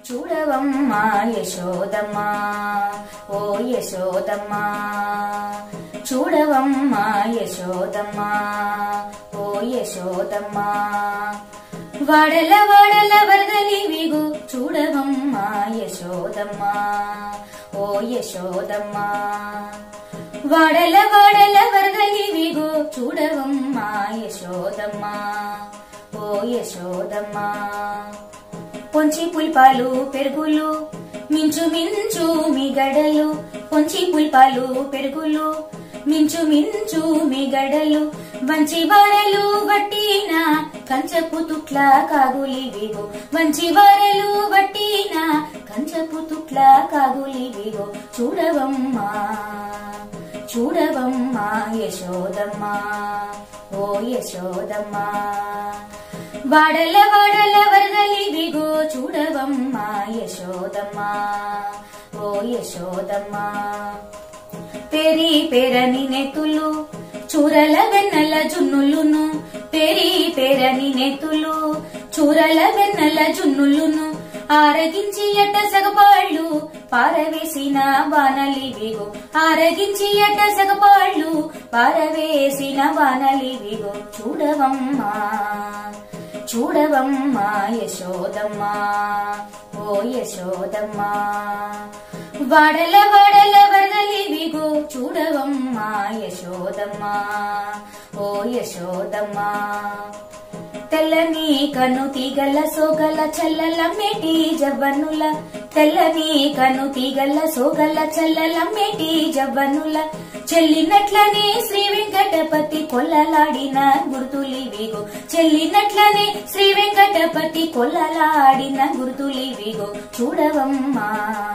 చూడవమ్మా యశోదమ్మా ఓ యశోదమ్మా చూడవమ్మా యశోదమ్మా ఓ యశోదమ్మా వాడల వాడల వరదలివిగు చూడవమ్మా యశోదమ్మా ఓ యశోదమ్మా వాడల వాడల వరదలివిగు చూడవమ్మా యశోదమ్మా ఓ యశోదమ్మా పొంచి పుల్పాలు పెరుగులు మించు మించు మిగడలు పొంచి పుల్పాలు పెరుగులు మించు మించు మిగడలు వంచి వారలు వట్టిన కంచపు తుట్ల కాగులివిగో వంచి వారలు వట్టిన కంచపు తుట్ల కాగులివిగో చూడవమ్మా చూడవమ్మా యశోదమ్మా ఓ యశోదమ్మా వాడల వాడల వరదలివిగో చూడవమ్మా యశోదమ్మా ఓ యశోదమ్మా పెరి పెరని నెతులు చూరల వెన్నెల జున్నులును పెరి పెరని నెతులు చూరల వెన్నెల జున్నులును ఆరగించి ఎట్ట సగపాళ్ళు పారవేసిన వానలివిగో ఆరగించి ఎట్ట సగపాళ్ళు పారవేసిన వానలివిగో చూడవమ్మా చూడవమ్మా యశోదమ్మా ఓ యశోదమ్మా వాడల వాడల వరదలివిగో చూడవమ్మా యశోదమ్మా ఓ యశోదమ్మా తెల్లని కను తీగల సోగల చల్లల మేటి జవ్వనుల తెల్లని కను తీగల సోగల చల్లల మేటి జవ్వనుల చెల్లినట్లనే శ్రీ వెంకటపతి కొల్లలాడిన గుర్తులివిగో చెల్లినట్లనే శ్రీ వెంకటపతి కొల్లలాడిన గుర్తులివిగో చూడవమ్మా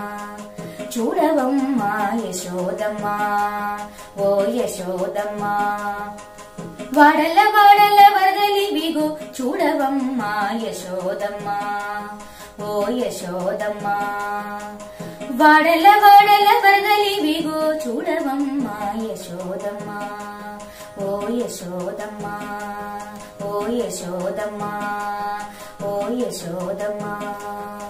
చూడవమ్మా యశోదమ్మా ఓ యశోదమ్మా వాడల వాడల వరదలివిగో చూడవమ్మా యశోదమ్మా ఓ యశోదమ్మా వాడల వాడల వరదలివిగో చూడవమ్మా యశోదమ్మా ఓ యశోదమ్మా ఓ యశోదమ్మా ఓ యశోదమ్మా